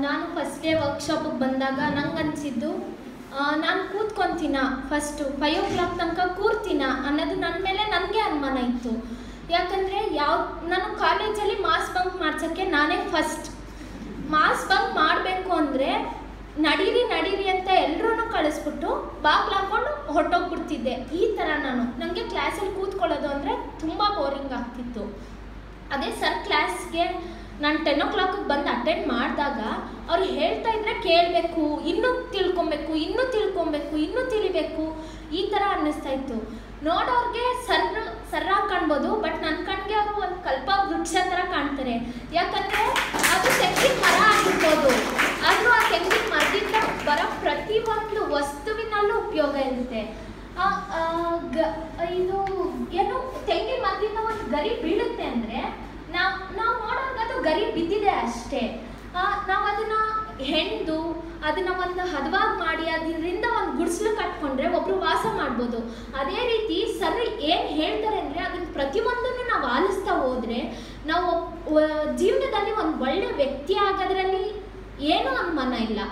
ನಾನು first day ವರ್ಕ್ಶಾಪಿಗೆ ಬಂದಾಗ ನಂಗೆ ಅನಿಸಿದ್ದು ನಾನು ಕೂತ್ಕೊತೀನ ಫಸ್ಟು ಫೈವ್ ಓ ಕ್ಲಾಕ್ ತನಕ ಕೂರ್ತೀನ ಅನ್ನೋದು ನನ್ನ ಮೇಲೆ ನನಗೆ ಅನುಮಾನ ಇತ್ತು ಯಾಕಂದರೆ ಯಾವ ನಾನು ಕಾಲೇಜಲ್ಲಿ ಮಾಸ್ ಬಂಕ್ ಮಾಡ್ಸೋಕ್ಕೆ ನಾನೇ ಫಸ್ಟ್ ಮಾಸ್ ಬಂಕ್ ಮಾಡಬೇಕು ಅಂದರೆ ನಡೀರಿ ನಡೀರಿ ಅಂತ ಎಲ್ಲರೂ ಕಳಿಸ್ಬಿಟ್ಟು ಬಾಗ್ಲು ಹಾಕೊಂಡು ಹೊಟ್ಟೋಗ್ಬಿಡ್ತಿದ್ದೆ ಈ ಥರ ನಾನು ನನಗೆ ಕ್ಲಾಸಲ್ಲಿ ಕೂತ್ಕೊಳ್ಳೋದು ಅಂದರೆ ತುಂಬ ಬೋರಿಂಗ್ ಆಗ್ತಿತ್ತು ಅದೇ ಸರ್ ಕ್ಲಾಸ್ಗೆ ನಾನು ಟೆನ್ ಓ ಕ್ಲಾಕಿಗೆ ಬಂದು ಅಟೆಂಡ್ ಮಾಡಿದಾಗ ಅವ್ರು ಹೇಳ್ತಾ ಇದ್ರೆ ಕೇಳಬೇಕು ಇನ್ನೂ ತಿಳ್ಕೊಬೇಕು ಇನ್ನೂ ತಿಳ್ಕೊಬೇಕು ಇನ್ನೂ ತಿಳಿಬೇಕು ಈ ಥರ ಅನ್ನಿಸ್ತಾ ಇತ್ತು ನೋಡೋರ್ಗೆ ಸರ್ ಸರ್ರಾಗಿ ಕಾಣ್ಬೋದು ಬಟ್ ನನ್ನ ಕಣ್ಗೆ ಅವರು ಒಂದು ಕಲ್ಪ ವೃಕ್ಷ ಥರ ಕಾಣ್ತಾರೆ ಯಾಕಂದರೆ ಅದು ತೆಂಗಿನ ಮರ ಆಗಿರ್ಬೋದು ಆದರೂ ಆ ತೆಂಗಿನ ಮರದಿಂದ ಬರೋ ಪ್ರತಿಯೊಂದು ವಸ್ತುವಿನಲ್ಲೂ ಉಪಯೋಗ ಇರುತ್ತೆ ಆ, ಆ, ಗ ಇದು ಏನು ತೆಂಗಿನ ಮರದಿಂದ ಒಂದು ಗರಿ ಬೀಳುತ್ತೆ ಅಂದರೆ ನಾವು ನಾವು ನೋಡೋರ್ಗೆ ಅದು ಗರಿ ಬಿದ್ದಿದೆ ಅಷ್ಟೇ ನಾವು ಅದನ್ನ ಹೆಣ್ದು ಅದನ್ನ ಒಂದು ಹದವಾಗಿ ಮಾಡಿ ಅದರಿಂದ ಒಂದು ಗುಡಿಸಲು ಕಟ್ಕೊಂಡ್ರೆ ಒಬ್ರು ವಾಸ ಮಾಡ್ಬೋದು ಅದೇ ರೀತಿ ಸರ್ ಏನು ಹೇಳ್ತಾರೆ ಅಂದರೆ ಅದನ್ನ ಪ್ರತಿಯೊಂದನ್ನು ನಾವು ಆಲಿಸ್ತಾ ಹೋದ್ರೆ ನಾವು ಒಬ್- ವ- ಜೀವನದಲ್ಲಿ ಒಂದು ಒಳ್ಳೆ ವ್ಯಕ್ತಿ ಆಗೋದ್ರಲ್ಲಿ ಏನೂ ಅನುಮಾನ ಇಲ್ಲ